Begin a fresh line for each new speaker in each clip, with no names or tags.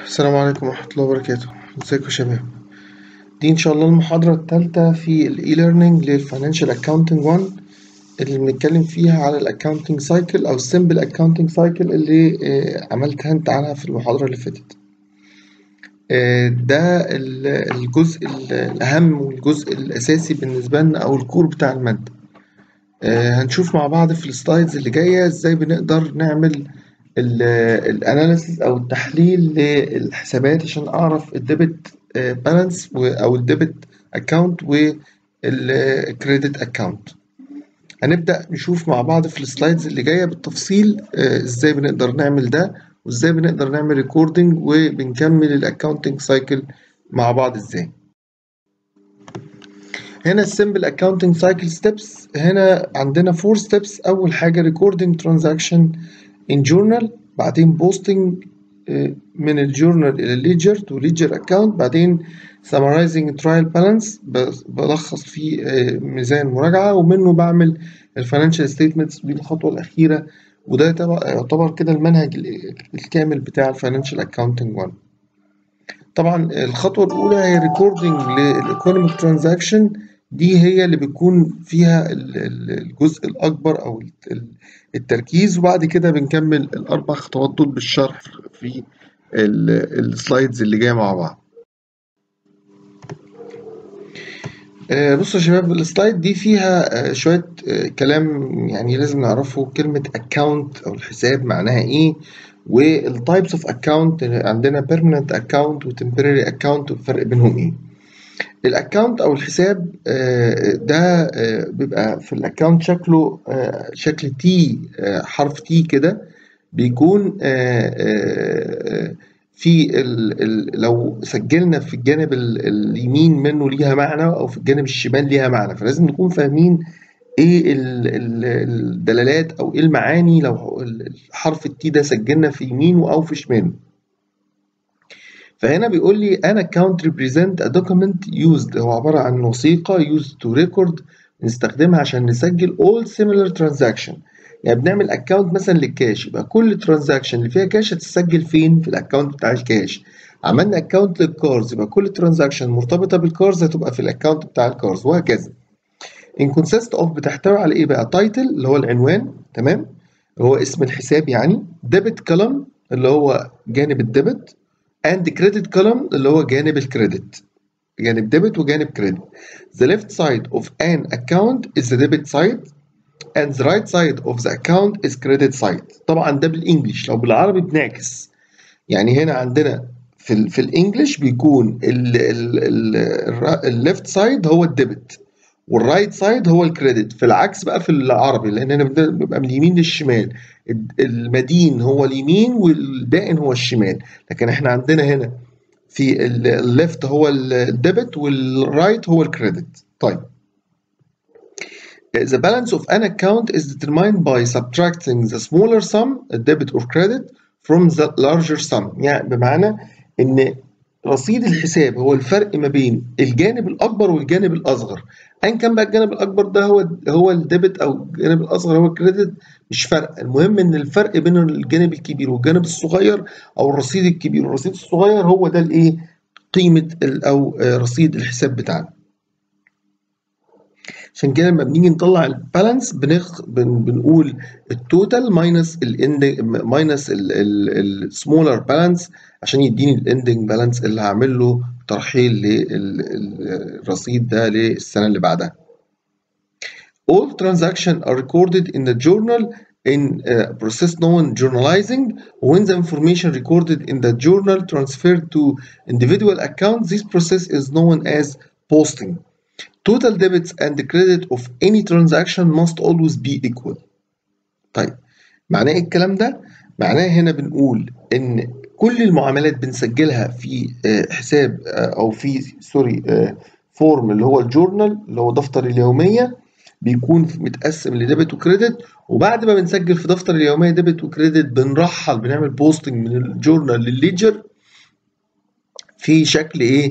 السلام عليكم ورحمة الله وبركاته ازيكم يا شباب دي ان شاء الله المحاضرة الثالثة في الاي ليرنينج للفاينانشال اكاونتنج 1 اللي بنتكلم فيها على الاكاونتنج سايكل او السمبل اكاونتنج سايكل اللي آه، عملت هنت عنها في المحاضرة اللي فاتت آه، ده ال- الجزء ال- الاهم والجزء الاساسي بالنسبة لنا او الكور بتاع المادة آه، هنشوف مع بعض في السلايدز اللي جاية ازاي بنقدر نعمل الاناليسيس او التحليل للحسابات عشان اعرف الديبت بالانس او الديبت اكاونت والكريدت اكاونت هنبدأ نشوف مع بعض في السلايدز اللي جاية بالتفصيل آه، ازاي بنقدر نعمل ده وازاي بنقدر نعمل ريكوردنج وبنكمل الاكاونتنج سايكل مع بعض ازاي هنا السمبل اكاونتنج سايكل ستيبس هنا عندنا فور ستيبس اول حاجه ريكوردنج ترانزاكشن ان جورنال بعدين بوستنج من الجورنال الى الليجر تو ليجر اكاونت بعدين summarizing trial balance ب- بلخص فيه آه، ميزان مراجعه ومنه بعمل الفاينانشال ستيتمنتس دي الخطوه الاخيره وده تبع- يعتبر كده المنهج ال- الكامل بتاع الفاينانشال اكاونتنج 1 طبعا الخطوة الأولى هي ريكوردنج للإيكونوميك ترانزاكشن دي هي اللي بيكون فيها ال- ال- الجزء الأكبر أو ال- التركيز وبعد كده بنكمل الأربع خطوات دول بالشرح في ال- السلايدز اللي جاية مع بعض. آه، بصوا يا شباب السلايد دي فيها آه، شوية آه، كلام يعني لازم نعرفه كلمة account أو الحساب معناها إيه والتايبس اوف account عندنا permanent account و temporary account والفرق بينهم إيه الاكونت او الحساب آه، ده آه، بيبقى في الاكونت شكله آه، شكل تي آه، حرف تي كده بيكون آه، آه، في ال ال لو سجلنا في الجانب ال- اليمين منه ليها معنى او في الجانب الشمال ليها معنى فلازم نكون فاهمين ايه ال- ال- الدلالات او ايه المعاني لو الحرف التي ده سجلنا في يمينه او في شماله فهنا بيقول لي an account represent a document used هو عبارة عن وثيقة used to record نستخدمها عشان نسجل all similar transaction يعني بنعمل account مثلا للكاش يبقى كل transaction اللي فيها كاش هتسجل فين في الاكونت بتاع الكاش عملنا account للكارز يبقى كل transaction مرتبطة بالكارز هتبقى في الاكونت بتاع الكارز وهكذا in consist of بتحتوي على ايه بقى title اللي هو العنوان تمام اللي هو اسم الحساب يعني debit column اللي هو جانب الديبت and credit column اللي هو جانب الكريدت جانب ديبت وجانب كريدت the left side of an account is the debit side and the right side of the account is credit side طبعا ده بالانجلش لو بالعربي بنعكس يعني هنا عندنا في ال في الانجلش بيكون الليفت سايد هو الديبت والرايت سايد هو الكريدت في العكس بقى في العربي لان هنا بنبدأ- بيبقى من اليمين للشمال الد- المدين هو اليمين والدائن هو الشمال لكن احنا عندنا هنا في الليفت هو الديبت والرايت هو الكريدت طيب The balance of an account is determined by subtracting the smaller sum, debit or credit, from the larger sum. يعني بمعنى إن رصيد الحساب هو الفرق ما بين الجانب الأكبر والجانب الأصغر. أيا كان بقى الجانب الأكبر ده هو هو الديبت أو الجانب الأصغر هو الكريدت مش فرق، المهم إن الفرق بين الجانب الكبير والجانب الصغير أو الرصيد الكبير والرصيد الصغير هو ده الإيه؟ قيمة ال- أو آه، رصيد الحساب بتاعنا. عشان كده لما بنيجي نطلع البالانس بنخ... بن... بنقول التوتال ماينس الاند ماينس السمولر بالانس عشان يديني الاندنج بالانس اللي هعمل له ترحيل للرصيد ده للسنه اللي بعدها. All transactions are recorded in the journal in a process known journalizing. When the information recorded in the journal transferred to individual accounts, this process is known as posting. Total debits and credit of any transaction must always be equal. طيب معناه ايه الكلام ده؟ معناه هنا بنقول ان كل المعاملات بنسجلها في آه، حساب آه، او في سوري آه، فورم اللي هو الجورنال اللي هو دفتر اليوميه بيكون متقسم لديبت وكريدت وبعد ما بنسجل في دفتر اليوميه ديبت وكريدت بنرحل بنعمل بوستنج من الجورنال للليجر في شكل ايه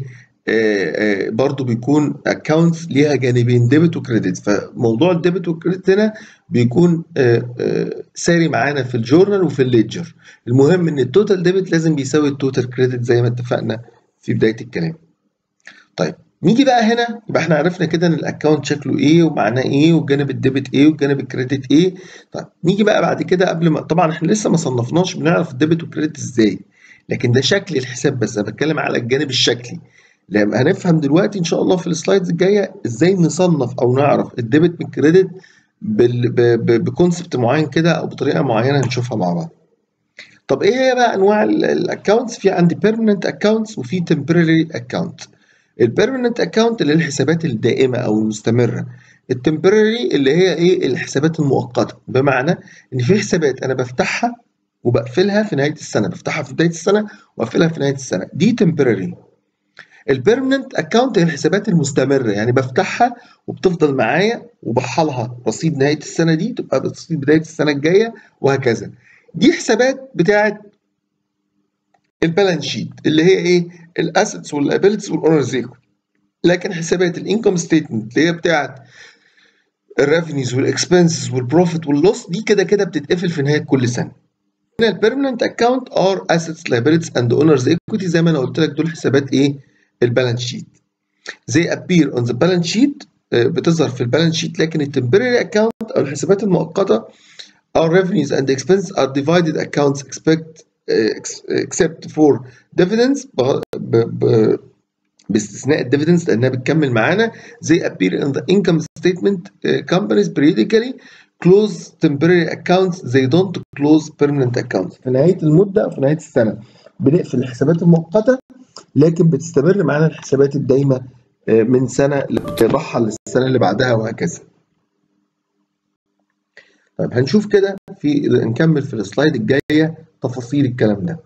برضو بيكون اكونتس ليها جانبين ديبت وكريدت فموضوع الديبت والكريدت هنا بيكون ساري معانا في الجورنال وفي الليدجر المهم ان التوتال ديبت لازم بيساوي التوتال كريدت زي ما اتفقنا في بدايه الكلام طيب نيجي بقى هنا يبقى احنا عرفنا كده ان الاكونت شكله ايه ومعناه ايه والجانب الديبت ايه والجانب الكريدت ايه طيب نيجي بقى بعد كده قبل ما طبعا احنا لسه ما صنفناش بنعرف الديبت والكريدت ازاي لكن ده شكل الحساب بس انا بتكلم على الجانب الشكلي لما هنفهم دلوقتي ان شاء الله في السلايدز الجايه ازاي نصنف او نعرف الديبت من الكريدت بكونسبت معين كده او بطريقه معينه هنشوفها مع بعض طب ايه هي بقى انواع الاكونتس في عندي بيرمننت اكونتس وفي temporary اكونت البيرمننت اكونت اللي هي الحسابات الدائمه او المستمره التمبرري اللي هي ايه الحسابات المؤقته بمعنى ان في حسابات انا بفتحها وبقفلها في نهايه السنه بفتحها في بدايه السنه واقفلها في نهايه السنه دي temporary البيرمننت اكونت هي الحسابات المستمره يعني بفتحها وبتفضل معايا وبحلها رصيد نهايه السنه دي تبقى رصيد بدايه السنه الجايه وهكذا دي حسابات بتاعه البالانس شيت اللي هي ايه الاسيتس والابيلتيز والاونرز لكن حسابات الانكم ستيتمنت اللي هي بتاعه الريفينيوز والاكسبنسز والبروفيت واللوس دي كده كده بتتقفل في نهايه كل سنه هنا البيرمننت اكونت ار اسيتس liabilities اند اونرز equity زي ما انا قلت لك دول حسابات ايه البالانس شيت زي appear on the balance sheet بتظهر في البالانس شيت لكن التمبرري اكونت او الحسابات المؤقته our revenues and expenses are divided accounts expect except for dividends باستثناء الديفيدنز لانها بتكمل معانا زي appear in the income statement companies periodically close temporary accounts they don't close permanent accounts في نهايه المده او في نهايه السنه بنقفل الحسابات المؤقته لكن بتستمر معانا الحسابات الدايمه من سنه بترحل للسنه اللي بعدها وهكذا طيب هنشوف كده في نكمل في السلايد الجايه تفاصيل الكلام ده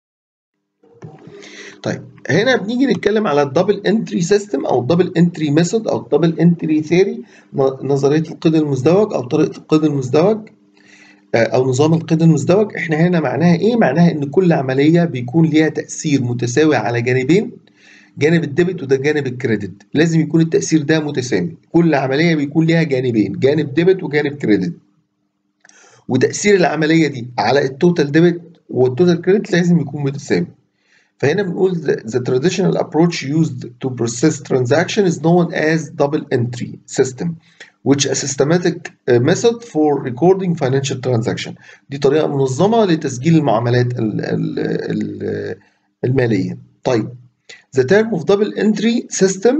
طيب هنا بنيجي نتكلم على الدبل انتري سيستم او الدبل انتري ميثود او الدبل انتري ثيوري نظريه القيد المزدوج او طريقه القيد المزدوج او نظام القيد المزدوج احنا هنا معناها ايه معناها ان كل عمليه بيكون ليها تاثير متساوي على جانبين جانب الديبت وده جانب الكريدت لازم يكون التاثير ده متساوي كل عمليه بيكون ليها جانبين جانب ديبت وجانب كريدت وتاثير العمليه دي على التوتال ديبت والتوتال كريدت لازم يكون متساوي فهنا بنقول the, the traditional approach used to process transaction is known as double entry system which a systematic method for recording financial transaction دي طريقة منظمة لتسجيل المعاملات ال ال ال المالية طيب the term of double entry system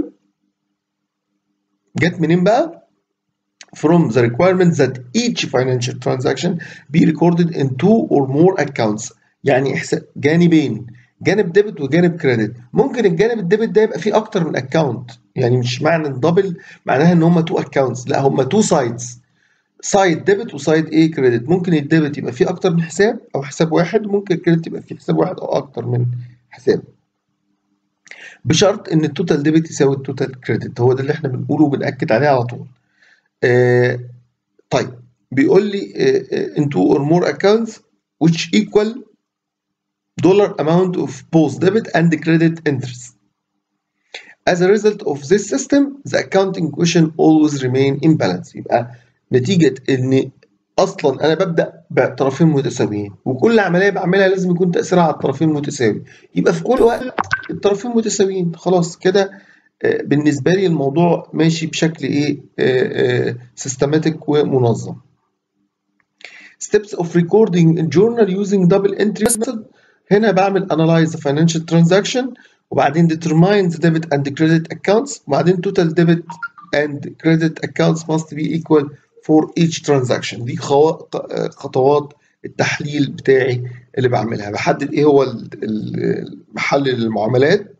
جت منين بقى؟ from the requirement that each financial transaction be recorded in two or more accounts يعني جانبين جانب ديبت وجانب كريدت ممكن الجانب الديبت ده يبقى فيه اكتر من اكونت يعني مش معنى الدبل معناها ان هم تو اكونتس لا هم تو سايدز سايد ديبت وسايد ايه كريدت ممكن الديبت يبقى فيه اكتر من حساب او حساب واحد وممكن الكريدت يبقى فيه حساب واحد او اكتر من حساب بشرط ان التوتال ديبت يساوي التوتال كريدت هو ده اللي احنا بنقوله وبنأكد عليه على طول آه طيب بيقول لي آه in two or more accounts which equal dollar amount of both debit and credit interest. As a result of this system, the accounting question always remain in balance. يبقى نتيجة إن أصلا أنا ببدأ بطرفين متساويين وكل عملية بعملها لازم يكون تأثيرها على الطرفين متساوي. يبقى في كل وقت الطرفين متساويين خلاص كده بالنسبة لي الموضوع ماشي بشكل إيه سيستماتيك ومنظم. Steps of recording in journal using double entry method هنا بعمل analyze the financial transaction وبعدين determine the debit and the credit accounts وبعدين total debit and credit accounts must be equal for each transaction دي خطوات التحليل بتاعي اللي بعملها بحدد ايه هو محلل المعاملات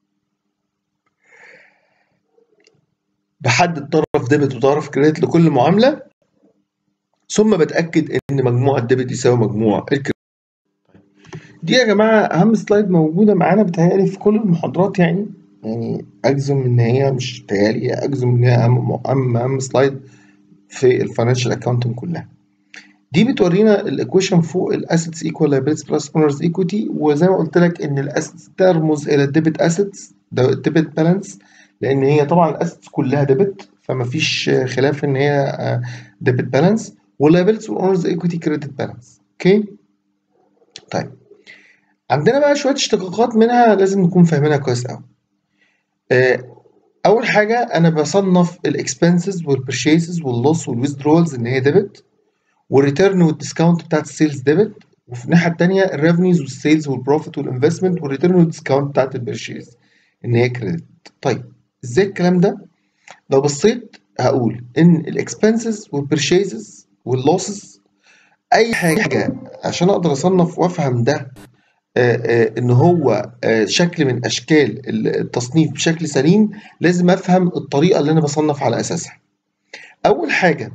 بحدد طرف ديبت وطرف كريدت لكل معامله ثم بتاكد ان مجموع الديبت يساوي مجموع الكريدت دي يا جماعة أهم سلايد موجودة معانا بتهيألي في كل المحاضرات يعني يعني أجزم إن هي مش بتهيألي أجزم إن هي أهم أهم أهم سلايد في الفاينانشال أكاونتنج كلها. دي بتورينا الإيكويشن فوق الأسيتس إيكوال liabilities بلس أونرز إيكويتي وزي ما قلت لك إن الأسيتس ترمز إلى الديبت أسيتس ديبت بالانس لان هي طبعا الاسيتس كلها ديبت فما فيش خلاف ان هي ديبت بالانس واللايبيلتيز والاونرز ايكويتي كريدت بالانس اوكي طيب عندنا بقى شويه اشتقاقات منها لازم نكون فاهمينها كويس قوي اول حاجه انا بصنف الاكسبنسز والبرشيسز واللوس والويزدرولز ان هي ديبت والريتيرن والديسكاونت بتاعت السيلز ديبت وفي الناحيه الثانيه الريفنيوز والسيلز والبروفيت والانفستمنت والريتيرن والديسكاونت بتاعت البرشيز ان هي كريدت طيب ازاي الكلام ده لو بصيت هقول ان الاكسبنسز والبرشيزز واللوسز اي حاجه عشان اقدر اصنف وافهم ده ان هو شكل من اشكال التصنيف بشكل سليم لازم افهم الطريقه اللي انا بصنف على اساسها اول حاجه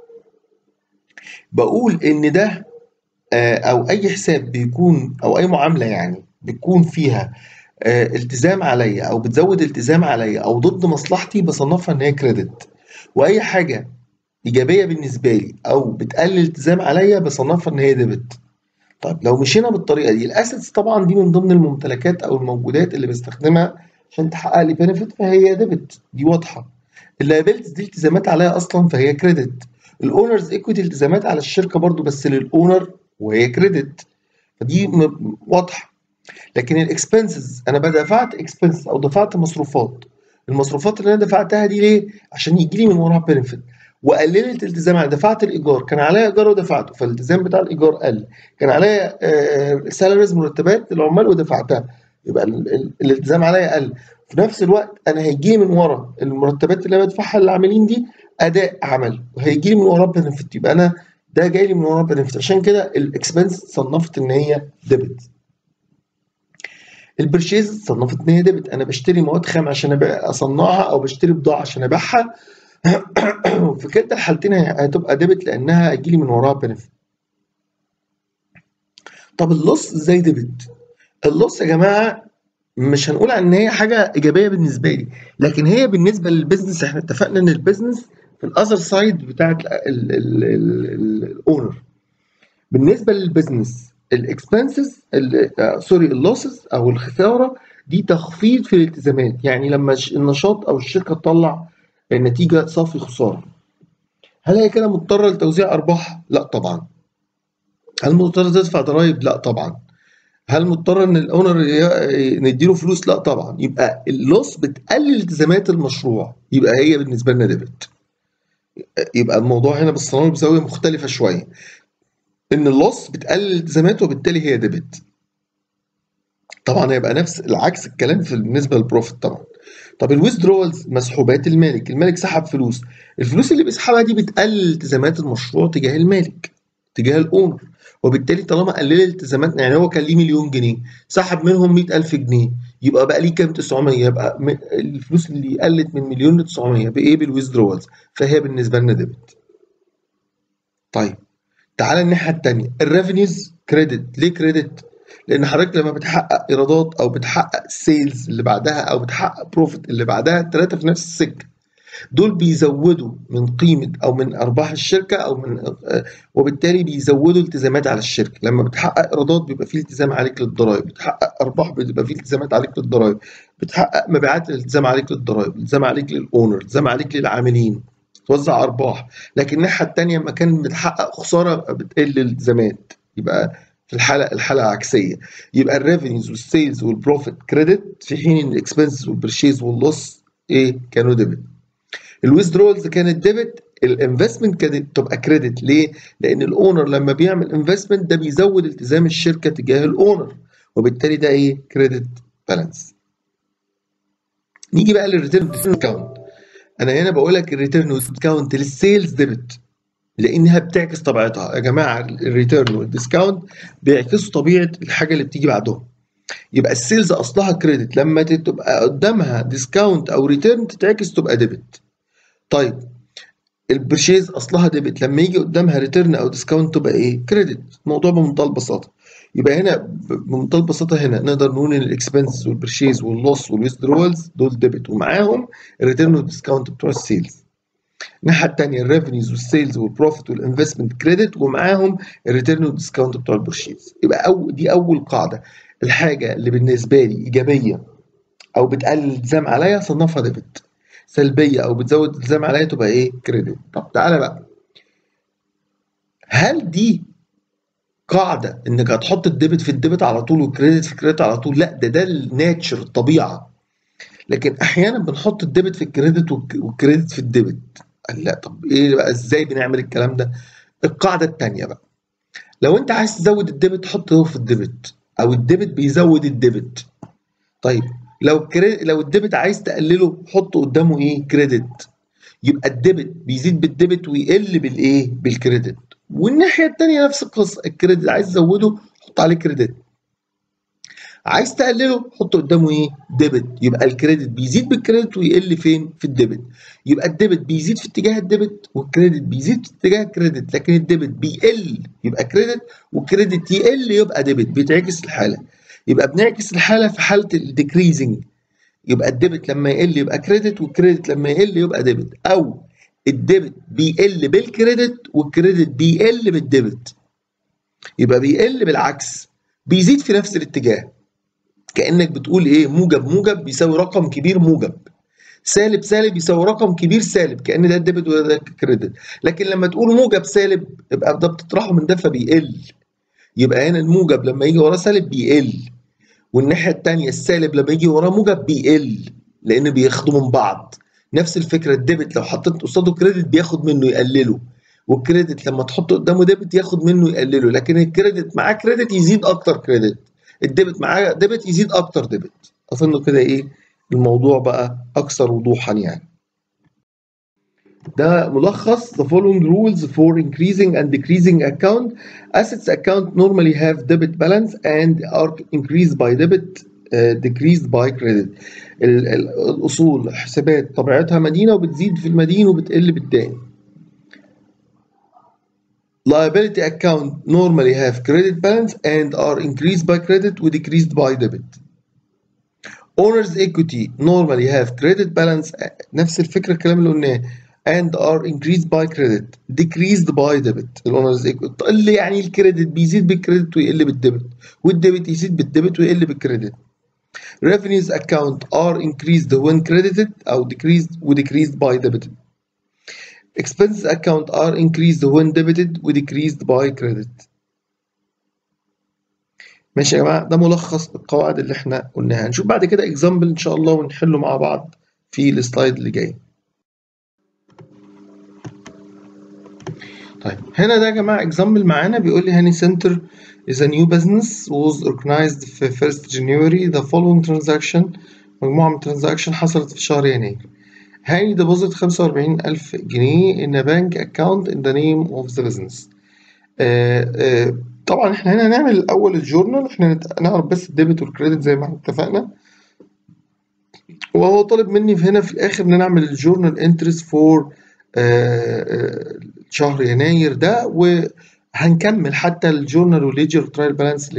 بقول ان ده او اي حساب بيكون او اي معامله يعني بيكون فيها التزام عليا او بتزود التزام عليا او ضد مصلحتي بصنفها ان هي كريدت واي حاجه ايجابيه بالنسبه لي او بتقلل التزام عليا بصنفها ان هي ديبت طيب لو مشينا بالطريقه دي الاسيتس طبعا دي من ضمن الممتلكات او الموجودات اللي بستخدمها عشان تحقق لي بنفيت فهي ديبت دي واضحه اللايبيلتيز دي التزامات عليها اصلا فهي كريدت الاونرز ايكويتي التزامات على الشركه برضو بس للاونر وهي كريدت فدي واضحه لكن الاكسبنسز انا دفعت اكسبنسز او دفعت مصروفات المصروفات اللي انا دفعتها دي ليه عشان يجي لي من وراها بنفيت وقللت التزام انا دفعت الايجار كان عليا ايجار ودفعته فالالتزام بتاع الايجار قل كان عليا سالاريز مرتبات للعمال ودفعتها يبقى الالتزام عليا قل في نفس الوقت انا هيجي من ورا المرتبات اللي انا بدفعها للعاملين دي اداء عمل وهيجي لي من وراه بنفيت يبقى انا ده جاي لي من وراه بنفيت عشان كده الاكسبنس صنفت ان هي ديبت البرشيز صنفت ان هي ديبت انا بشتري مواد خام عشان اصنعها او بشتري بضاعه عشان ابيعها في كلتا الحالتين هتبقى ديبت لانها هيجي لي من وراها بنفيت طب اللص ازاي ديبت اللص يا جماعه مش هنقول ان هي حاجه ايجابيه بالنسبه لي لكن هي بالنسبه للبيزنس احنا اتفقنا ان البيزنس في الاذر سايد بتاعت الاونر بالنسبه للبيزنس الاكسبنسز سوري اللوسز او الخساره دي تخفيض في الالتزامات يعني لما النشاط او الشركه تطلع النتيجه صافي خساره هل هي كده مضطره لتوزيع ارباح لا طبعا هل مضطره تدفع ضرائب لا طبعا هل مضطر ان الاونر نديله فلوس لا طبعا يبقى اللوس بتقلل التزامات المشروع يبقى هي بالنسبه لنا ديبت يبقى الموضوع هنا بالصناعه بزاويه مختلفه شويه ان اللوس بتقلل التزامات وبالتالي هي ديبت طبعا هيبقى نفس العكس الكلام في بالنسبه للبروفيت طبعا طب الويزدرولز مسحوبات المالك المالك سحب فلوس الفلوس اللي بيسحبها دي بتقلل التزامات المشروع تجاه المالك تجاه الاونر وبالتالي طالما قلل التزاماتنا يعني هو كان ليه مليون جنيه سحب منهم 100000 جنيه يبقى بقى ليه كام 900 يبقى الفلوس اللي قلت من مليون ل 900 بايه بالويزدرولز فهي بالنسبه لنا ديبت طيب تعالى الناحيه الثانيه الريفينيوز كريدت ليه كريدت لان حضرتك لما بتحقق ايرادات او بتحقق سيلز اللي بعدها او بتحقق بروفيت اللي بعدها الثلاثه في نفس السكه دول بيزودوا من قيمه او من ارباح الشركه او من وبالتالي بيزودوا التزامات على الشركه لما بتحقق ايرادات بيبقى فيه التزام عليك للضرائب بتحقق ارباح بيبقى فيه التزامات عليك للضرائب بتحقق مبيعات التزام عليك للضرائب التزام عليك للاونر التزام عليك للعاملين توزع ارباح لكن الناحيه الثانيه لما كان بتحقق خساره بتقل الالتزامات يبقى في الحاله الحاله عكسيه يبقى الريفينيوز والسيلز والبروفيت كريدت في حين ان الاكسبنسز والبرشيز واللوس ايه كانوا ديبت الويزدرولز كانت ديبت الانفستمنت كانت تبقى كريدت ليه؟ لان الاونر لما بيعمل انفستمنت ده بيزود التزام الشركه تجاه الاونر وبالتالي ده ايه؟ كريدت بالانس. نيجي بقى للريتيرن ديسكاونت. انا هنا بقول لك الريتيرن ديسكاونت للسيلز ديبت لانها بتعكس طبيعتها يا جماعه الريتيرن والديسكاونت بيعكسوا طبيعه الحاجه اللي بتيجي بعدهم. يبقى السيلز اصلها كريدت لما تبقى قدامها ديسكاونت او ريتيرن تتعكس تبقى ديبت. طيب البرشيز اصلها ديبت لما يجي قدامها ريتيرن او ديسكاونت تبقى ايه؟ كريدت الموضوع بمنتهى البساطه يبقى هنا بمنتهى البساطه هنا نقدر نقول ان الاكسبنسز والبرشيز واللوس والويزدرولز دول ديبت ومعاهم الريتيرن والديسكاونت بتوع السيلز الناحيه الثانيه الريفنيوز والسيلز والبروفيت والانفستمنت كريدت ومعاهم الريتيرن والديسكاونت بتوع البرشيز يبقى أو دي اول قاعده الحاجه اللي بالنسبه لي ايجابيه او بتقلل الالتزام عليا صنفها ديبت سلبيه او بتزود الالتزام عليا تبقى ايه كريدت طب تعالى بقى هل دي قاعده انك هتحط الديبت في الديبت على طول والكريدت في الكريدت على طول لا ده ده الناتشر الطبيعه لكن احيانا بنحط الديبت في الكريدت والكريدت في الديبت قال لا طب ايه بقى ازاي بنعمل الكلام ده القاعده الثانيه بقى لو انت عايز تزود الديبت حطه في الديبت او الديبت بيزود الديبت طيب لو الكريدت لو الديبت عايز تقلله حط قدامه ايه كريدت يبقى الديبت بيزيد بالديبت ويقل بالايه بالكريدت والناحيه الثانيه نفس القصه الكريدت عايز تزوده حط عليه كريدت عايز تقلله حط قدامه ايه ديبت يبقى الكريدت بيزيد بالكريدت ويقل فين في الديبت يبقى الديبت بيزيد في اتجاه الديبت والكريدت بيزيد في اتجاه الكريدت لكن الديبت بيقل يبقى كريدت والكريدت يقل يبقى ديبت بيتعكس الحاله يبقى بنعكس الحاله في حاله الديكريزنج يبقى الديبت لما يقل يبقى كريدت والكريدت لما يقل يبقى ديبت او الديبت بيقل بالكريدت والكريدت بيقل بالديبت يبقى بيقل بالعكس بيزيد في نفس الاتجاه كانك بتقول ايه موجب موجب بيساوي رقم كبير موجب سالب سالب يساوي رقم كبير سالب كان ده الديبت وده الكريدت لكن لما تقول موجب سالب يبقى ده بتطرحه من ده فبيقل يبقى هنا الموجب لما يجي وراه سالب بيقل والناحيه الثانيه السالب لما يجي وراه موجب بيقل لان بياخدوا من بعض نفس الفكره الديبت لو حطيت قصاده كريدت بياخد منه يقلله والكريدت لما تحط قدامه ديبت ياخد منه يقلله لكن الكريدت معاه كريدت يزيد اكتر كريدت الديبت معاه ديبت يزيد اكتر ديبت اظن كده ايه الموضوع بقى اكثر وضوحا يعني ده ملخص the following rules for increasing and decreasing account assets account normally have debit balance and are increased by debit uh, decreased by credit ال- ال- الاصول حسابات طبيعتها مدينه وبتزيد في المدين وبتقل بالدائن liability account normally have credit balance and are increased by credit و decreased by debit owners equity normally have credit balance نفس الفكره الكلام اللي قلناه and are increased by credit decreased by debit الاونرز equity تقل يعني الكريدت بيزيد بالكريدت ويقل بالديبت والديبت يزيد بالديبت ويقل بالكريدت revenues account are increased when credited أو decreased و decreased by debited expenses account are increased when debited و decreased by credit ماشي يا جماعة ده ملخص القواعد اللي احنا قلناها هنشوف بعد كده example إن شاء الله ونحله مع بعض في السلايد اللي جاي طيب هنا ده يا جماعة example معانا بيقول لي هاني سنتر is a new business was organized في 1st January the following transaction مجموعة من transaction حصلت في شهر يناير هاني deposit 45000 جنيه in a bank account in the name of the business آه آه طبعا احنا هنا هنعمل الأول الجورنال احنا نت- نعرف بس الديبت والكريدت زي ما احنا اتفقنا وهو طالب مني في هنا في الآخر إن أنا أعمل الجورنال انترست فور شهر يناير ده وهنكمل حتى الجورنال والليجر ترايل بالانس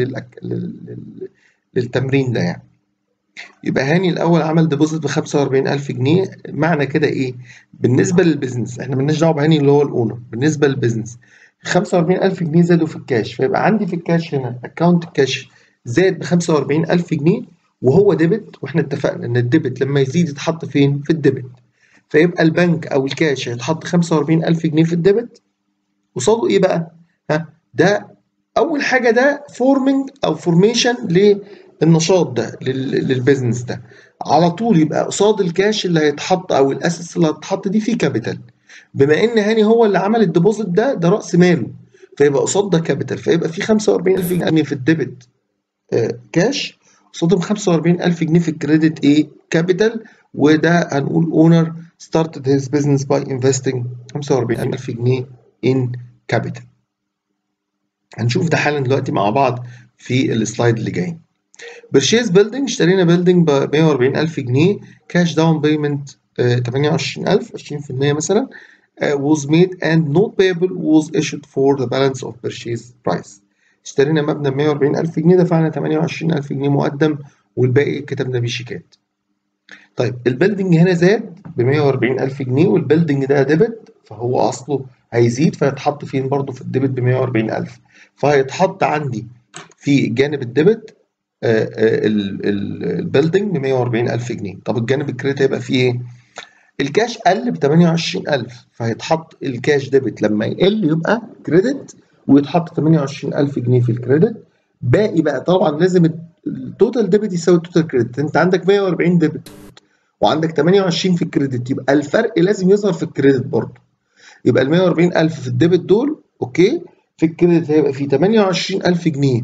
للتمرين ده يعني يبقى هاني الأول عمل ديبوزيت ب 45000 جنيه معنى كده إيه؟ بالنسبة للبيزنس إحنا مالناش دعوة بهاني اللي هو الأونر بالنسبة للبيزنس 45000 جنيه زادوا في الكاش فيبقى عندي في الكاش هنا أكونت كاش زاد ب 45000 جنيه وهو ديبت واحنا اتفقنا ان الديبت لما يزيد يتحط فين؟ في الديبت فيبقى البنك او الكاش هيتحط 45000 جنيه في الديبت قصاده ايه بقى؟ ها ده اول حاجه ده فورمنج او فورميشن للنشاط ده لل- للبيزنس ده على طول يبقى قصاد الكاش اللي هيتحط او الاسس اللي هتتحط دي في كابيتال بما ان هاني هو اللي عمل الديبوزيت ده ده راس ماله فيبقى قصاد ده كابيتال فيبقى في 45000 جنيه في الديبت آه، كاش قصادهم 45000 جنيه في الكريدت ايه كابيتال وده هنقول اونر started his business by investing 45000 جنيه in capital هنشوف ده حالا دلوقتي مع بعض في السلايد اللي جاي برشيز بيلدينج اشترينا بيلدينج ب 140000 جنيه كاش داون بيمنت 28000 20% مثلا uh, was made and note payable was issued for the balance of purchase price اشترينا مبنى ب 140000 جنيه دفعنا 28000 جنيه مقدم والباقي كتبنا بيه شيكات طيب البيلدينج هنا زاد ب 140000 جنيه والبيلدينج ده ديبت فهو اصله هيزيد فيتحط فين برضه في الديبت ب 140000 فهيتحط عندي في جانب الديبت البيلدينج ب 140000 جنيه طب الجانب الكريدت هيبقى فيه ايه؟ الكاش قل ب 28000 فهيتحط الكاش ديبت لما يقل يبقى كريدت ويتحط 28000 جنيه في الكريدت باقي بقى طبعا لازم التوتال ديبت يساوي التوتال كريدت انت عندك 140 ديبت وعندك 28 في الكريدت يبقى الفرق لازم يظهر في الكريدت برضه يبقى ال 140000 في الديبت دول اوكي في الكريدت هيبقى في 28000 جنيه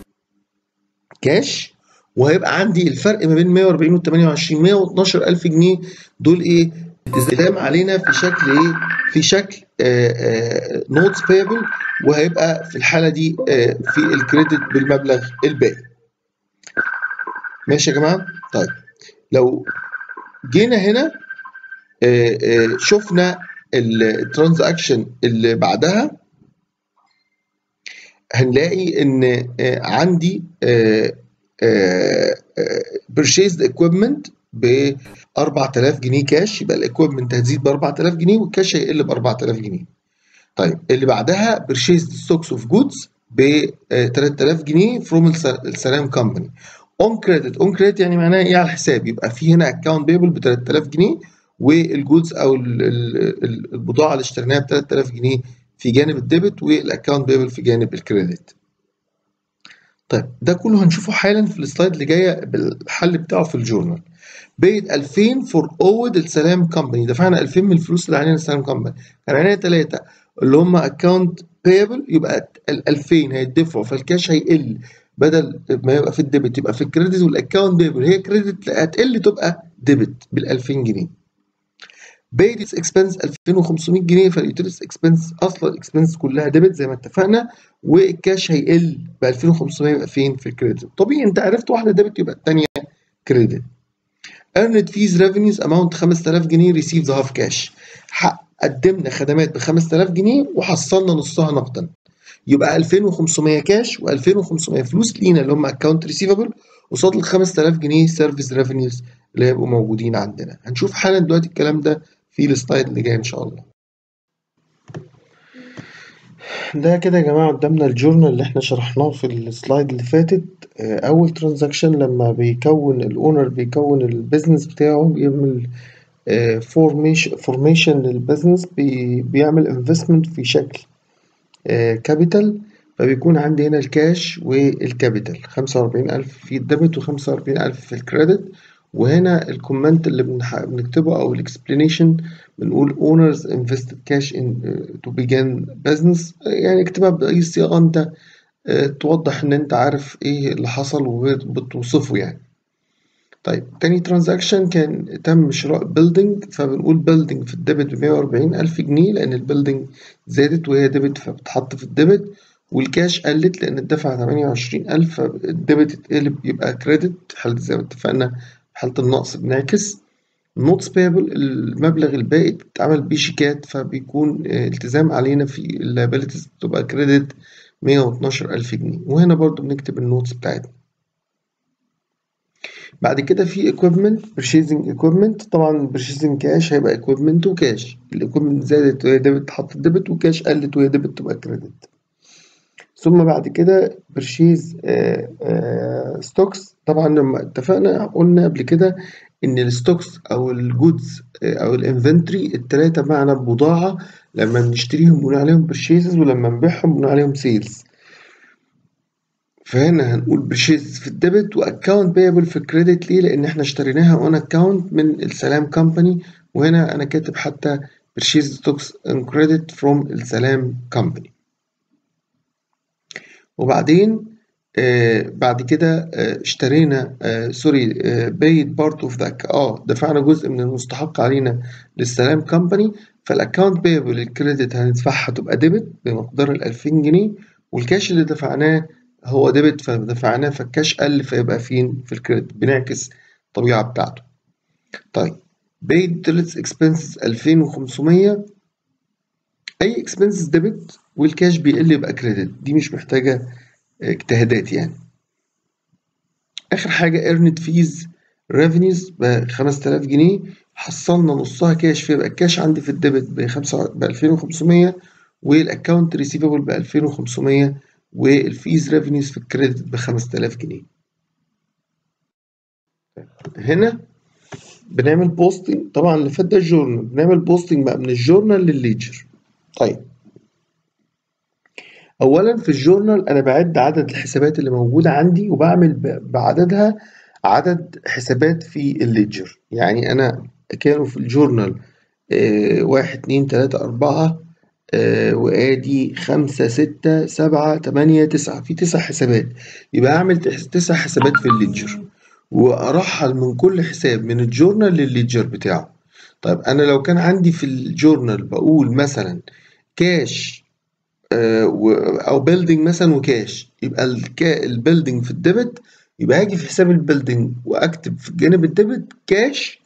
كاش وهيبقى عندي الفرق ما بين 140 و 28 112000 جنيه دول ايه التزام علينا في شكل ايه في شكل نوتس بيبل وهيبقى في الحاله دي آه في الكريدت بالمبلغ الباقي ماشي يا جماعه طيب لو جينا هنا آه آه شفنا الترانزاكشن اللي بعدها هنلاقي ان عندي purchased equipment ب 4000 جنيه كاش يبقى الايكويبمنت هتزيد ب 4000 جنيه والكاش هيقل ب 4000 جنيه. طيب اللي بعدها purchased stocks of goods ب 3000 جنيه from السلام كومباني. اون كريدت اون كريدت يعني معناها ايه على الحساب يبقى في هنا اكونت بيبل ب 3000 جنيه والجودز او البضاعه اللي اشتريناها ب 3000 جنيه في جانب الديبت والاكونت بيبل في جانب الكريدت. طيب ده كله هنشوفه حالا في السلايد اللي جايه بالحل بتاعه في الجورنال. بقت 2000 فور اود السلام كومباني دفعنا 2000 من الفلوس اللي علينا السلام كومباني كان علينا ثلاثه اللي هم اكونت بيبل يبقى ال 2000 هيدفعوا فالكاش هيقل بدل ما يبقى في الديبت يبقى في الكريدت والاكونت بيبل هي كريدت هتقل تبقى ديبت بال 2000 جنيه بيدس اكسبنس 2500 جنيه فاليوتيلس اكسبنس اصلا الاكسبنس كلها ديبت زي ما اتفقنا والكاش هيقل ب 2500 يبقى فين في الكريدت طبيعي انت عرفت واحده ديبت يبقى الثانيه كريدت earned fees revenues amount 5000 جنيه received half cash قدمنا خدمات ب 5000 جنيه وحصلنا نصها نقدا يبقى 2500 كاش و2500 فلوس لينا اللي هم اكونت ريسيفبل قصاد ال 5000 جنيه سيرفيس ريفينيوز اللي هيبقوا موجودين عندنا هنشوف حالا دلوقتي الكلام ده في السلايد اللي جاي ان شاء الله ده كده يا جماعه قدامنا الجورنال اللي احنا شرحناه في السلايد اللي فاتت اول ترانزاكشن لما بيكون الاونر بيكون البيزنس بتاعه بيعمل فورميشن فورميشن للبيزنس بيعمل انفستمنت في شكل كابيتال فبيكون عندي هنا الكاش والكابيتال 45000 في الديبت و45000 في الكريدت وهنا الكومنت اللي بنكتبه او الاكسبلانيشن بنقول owners invested cash in uh, to begin business يعني اكتبها بأي صيغة انت uh, توضح ان انت عارف ايه اللي حصل وبتوصفه يعني طيب تاني ترانزاكشن كان تم شراء بيلدينج فبنقول بيلدينج في الديبت ب 140 ألف جنيه لأن البيلدينج زادت وهي ديبت فبتحط في الديبت والكاش قلت لأن الدفع 28 ألف فالديبت اتقلب يبقى كريدت حالة زي ما اتفقنا حالة النقص بنعكس النوتس بيبل المبلغ الباقي بتتعمل بيه شيكات فبيكون التزام علينا في اللايبيلتيز بتبقى كريدت 112 ألف جنيه وهنا برضو بنكتب النوتس بتاعتنا بعد كده في equipment purchasing equipment طبعا purchasing كاش هيبقى equipment وكاش الايكويبمنت زادت وهي ديبت تحط ديبت وكاش قلت وهي ديبت تبقى كريدت ثم بعد كده purchase stocks طبعا لما اتفقنا قلنا قبل كده ان الستوكس او الجودز او الانفنتوري التلاتة معنى بضاعة لما بنشتريهم بنقول عليهم purchases ولما نبيعهم بنقول عليهم sales فهنا هنقول برشيز في الديبت واكونت بيبل في الكريدت ليه لان احنا اشتريناها اون اكونت من السلام كومباني وهنا انا كاتب حتى برشيز ستوكس ان كريدت فروم السلام كومباني وبعدين آه بعد كده آه اشترينا آه سوري بيد بارت اوف ذاك اه دفعنا جزء من المستحق علينا للسلام كومباني فالاكونت بيبل الكريدت هندفعها تبقى ديبت بمقدار ال 2000 جنيه والكاش اللي دفعناه هو ديبت فدفعناه فالكاش قل فيبقى فين في الكريدت بنعكس الطبيعة بتاعته طيب paid utilities expenses 2500 أي expenses ديبت والكاش بيقل يبقى كريدت دي مش محتاجة اجتهادات يعني آخر حاجة earned fees revenues ب 5000 جنيه حصلنا نصها كاش فيبقى الكاش عندي في الديبت ب 2500 والاكونت ريسيفبل ب 2500 والفيز ريفينيوز في الكريدت ب 5000 جنيه هنا بنعمل بوستنج طبعا اللي فات ده الجورنال بنعمل بوستنج بقى من الجورنال للليجر طيب اولا في الجورنال انا بعد عدد الحسابات اللي موجوده عندي وبعمل ب- بعددها عدد حسابات في الليجر يعني انا كانوا في الجورنال آه، واحد اتنين تلاتة أربعة آه، وآدي خمسة ستة سبعة تمانية تسعة في تسع حسابات يبقى أعمل تس- تسع حسابات في الليجر وأرحل من كل حساب من الجورنال للليجر بتاعه طيب أنا لو كان عندي في الجورنال بقول مثلا كاش آه، و- او بيلدينج مثلا وكاش يبقى الكا البيلدينج في الديبت يبقى هاجي في حساب البيلدينج واكتب في الجانب الديبت كاش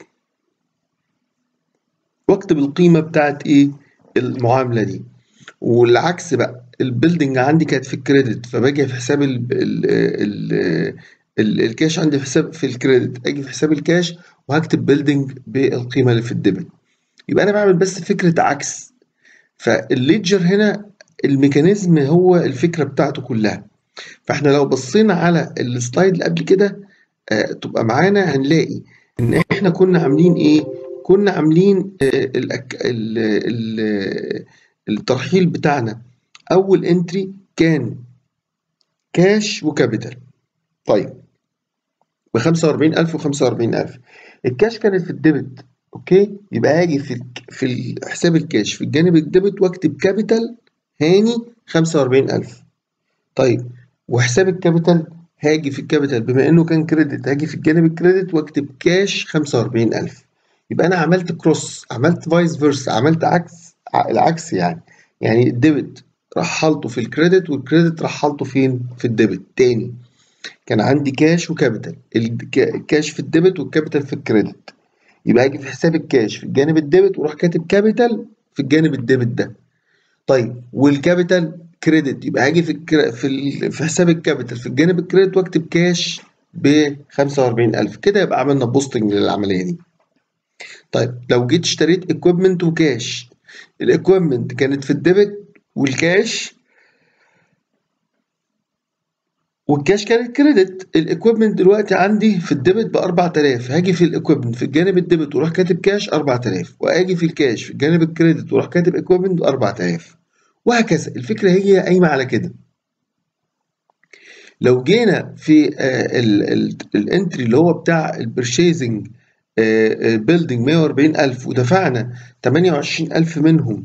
واكتب القيمه بتاعت ايه المعامله دي والعكس بقى البيلدينج عندي كانت في الكريدت فباجي في حساب ال ال ال ال الكاش عندي في حساب في الكريدت اجي في حساب الكاش وهكتب بيلدينج بالقيمه اللي في الديبت يبقى انا بعمل بس فكره عكس فالليدجر هنا الميكانيزم هو الفكره بتاعته كلها فاحنا لو بصينا على السلايد اللي قبل كده آه، تبقى معانا هنلاقي ان احنا كنا عاملين ايه كنا عاملين آه، الأك... ال... ال... الترحيل بتاعنا اول انتري كان كاش وكابيتال طيب ب 45000 و 45000 الكاش كانت في الديبت اوكي يبقى هاجي في الك- في حساب الكاش في الجانب الديبت واكتب كابيتال هاني 45000 طيب وحساب الكابيتال هاجي في الكابيتال بما انه كان كريدت هاجي في الجانب الكريدت واكتب كاش 45000 يبقى انا عملت كروس عملت فايس فيرسا عملت عكس ع- العكس يعني يعني الديبت رحلته في الكريدت والكريدت رحلته فين في الديبت تاني كان عندي كاش وكابيتال الك- الكاش في الديبت والكابيتال في الكريدت يبقى اجي في حساب الكاش في الجانب الديبت واروح كاتب كابيتال في الجانب الديبت ده طيب والكابيتال كريدت يبقى هاجي في الكر... في ال... في حساب الكابيتال في الجانب الكريدت واكتب كاش ب 45000 كده يبقى عملنا بوستنج للعمليه دي طيب لو جيت اشتريت اكويبمنت وكاش الاكويبمنت كانت في الديبت والكاش والكاش كانت كريدت الاكويبمنت دلوقتي عندي في الديبت ب 4000 هاجي في الاكويبمنت في الجانب الديبت واروح كاتب كاش 4000 واجي في الكاش في الجانب الكريدت واروح كاتب اكويبمنت ب 4000 وهكذا الفكره هي قايمه على كده لو جينا في الانتري اللي هو بتاع البرشيزنج بيلدينج 140000 ودفعنا 28000 منهم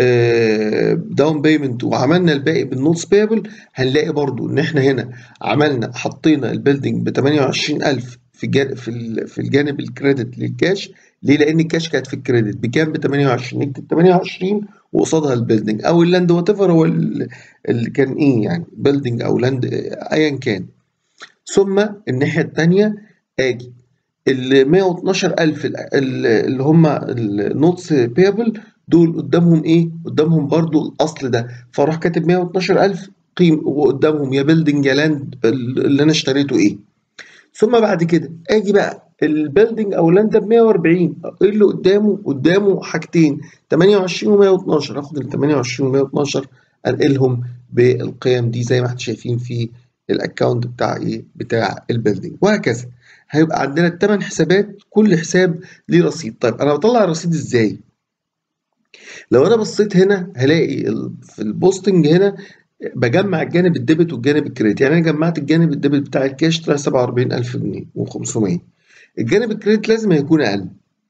داون بيمنت وعملنا الباقي بالنوتس بيبل هنلاقي برضو ان احنا هنا عملنا حطينا البيلدينج ب 28000 في الجانب في ال- في الجانب الكريدت للكاش ليه؟ لان الكاش كانت في الكريدت بكام ب 28 نكتب 28 وقصادها البيلدينج او اللاند وات ايفر هو ال- اللي كان ايه يعني بيلدينج او لاند ايا كان ثم الناحيه الثانيه اجي ال 112000 ال- ال- اللي هم النوتس بيبل دول قدامهم ايه؟ قدامهم برضو الاصل ده فاروح كاتب 112000 قيم وقدامهم يا بيلدينج يا لاند اللي انا اشتريته ايه؟ ثم بعد كده اجي بقى البيلدينج او لاند ب 140 ايه اللي قدامه؟ قدامه حاجتين 28 و112 اخد ال 28 و112 انقلهم بالقيم دي زي ما احنا شايفين في الاكونت بتاع ايه؟ بتاع البيلدينج وهكذا هيبقى عندنا الثمان حسابات كل حساب ليه رصيد طيب انا بطلع الرصيد ازاي؟ لو انا بصيت هنا هلاقي ال- في البوستنج هنا بجمع الجانب الديبت والجانب الكريدت يعني انا جمعت الجانب الديبت بتاع الكاش طلع 47000 جنيه و500 الجانب الكريدت لازم هيكون اقل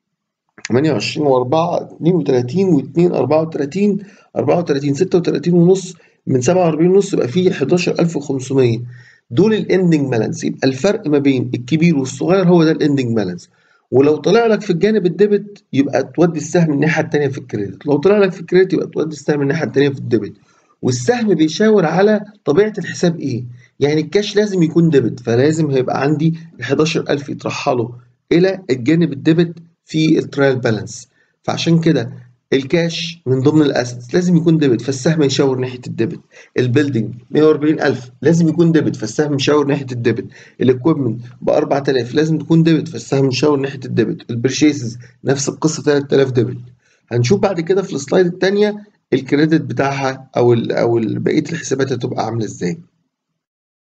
28 و4 32 و2 34 34 36 ونص من 47 ونص يبقى فيه 11500 دول الاندنج بالانس يبقى الفرق ما بين الكبير والصغير هو ده الاندنج بالانس ولو طلع لك في الجانب الديبت يبقى تودي السهم الناحيه الثانيه في الكريدت لو طلع لك في الكريدت يبقى تودي السهم الناحيه الثانيه في الديبت والسهم بيشاور على طبيعه الحساب ايه يعني الكاش لازم يكون ديبت فلازم هيبقى عندي ال 11000 يترحلوا الى الجانب الديبت في الترايل بالانس فعشان كده الكاش من ضمن الاسيتس لازم يكون ديبت فالسهم يشاور ناحيه الديبت البيلدينج 140000 لازم يكون ديبت فالسهم يشاور ناحيه الديبت الاكويبمنت ب 4000 لازم تكون ديبت فالسهم يشاور ناحيه الديبت البرشيسز نفس القصه 3000 ديبت هنشوف بعد كده في السلايد الثانيه الكريدت بتاعها او ال او ال- بقيه الحسابات هتبقى عامله ازاي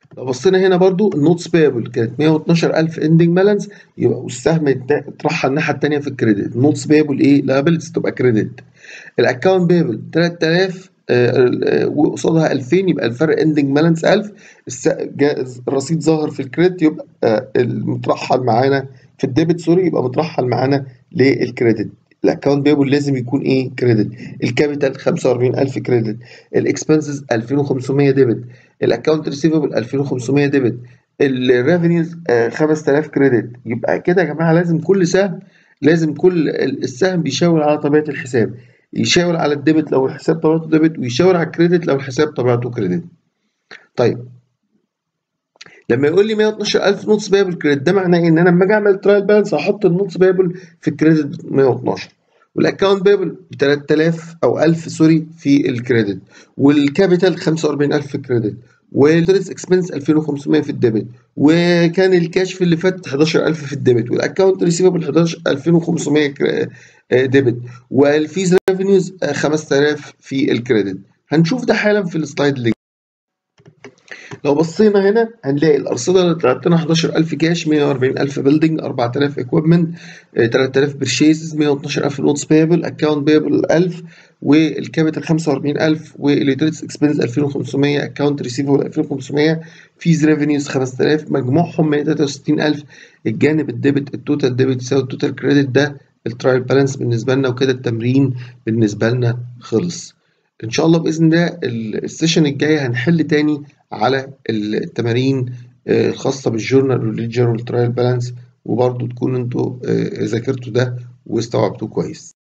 لو بصينا هنا برضو النوتس بيبل كانت 112000 اندنج بالانس يبقى والسهم يترحل الناحيه الثانيه في الكريدت النوتس بيبل ايه لابيلتيز تبقى كريدت الاكونت بيبل 3000 وقصادها 2000 يبقى الفرق اندنج بالانس 1000 الرصيد ظاهر في الكريدت يبقى المترحل معانا في الديبت سوري يبقى مترحل معانا للكريدت الاكونت بيبل لازم يكون ايه كريدت الكابيتال 45000 كريدت الاكسبنسز 2500 ديبت الاكونت ريسيفبل 2500 ديبت الريفينيوز 5000 كريدت يبقى كده يا جماعه لازم كل سهم لازم كل السهم بيشاور على طبيعه الحساب يشاور على الديبت لو الحساب طبيعته ديبت ويشاور على الكريدت لو الحساب طبيعته كريدت طيب لما يقول لي 112000 نوتس بيبل كريدت ده معناه ايه ان انا لما اجي اعمل ترايل بالانس هحط النوتس بيبل في الكريدت 112 والاكونت بيبل ب 3000 او 1000 سوري في الكريدت والكابيتال 45000 في الكريدت والتريس اكسبنس 2500 في الديبت وكان الكاش في اللي فات 11000 في الديبت والاكونت ريسيفبل 11 2500 ديبت والفيز ريفينيوز 5000 في الكريدت هنشوف ده حالا في السلايد اللي لو بصينا هنا هنلاقي الارصده اللي طلعت لنا 11000 كاش 140000 بيلدينج 4000 اكويبمنت 3000 برشيزز 112000 نوتس بيبل اكونت بيبل 1000 والكابيتال 45000 واليوتيليتيز اكسبنس 2500 اكونت ريسيفبل 2500 فيز ريفينيوز 5000 مجموعهم 163000 الجانب الديبت التوتال ديبت يساوي التوتال كريدت ده الترايل بالانس بالنسبه لنا وكده التمرين بالنسبه لنا خلص ان شاء الله باذن الله السيشن الجاي هنحل تاني على التمارين الخاصه بالجورنال والليدجر والترايل بالانس وبرضه تكونوا انتوا ذاكرتوا ده واستوعبتوه كويس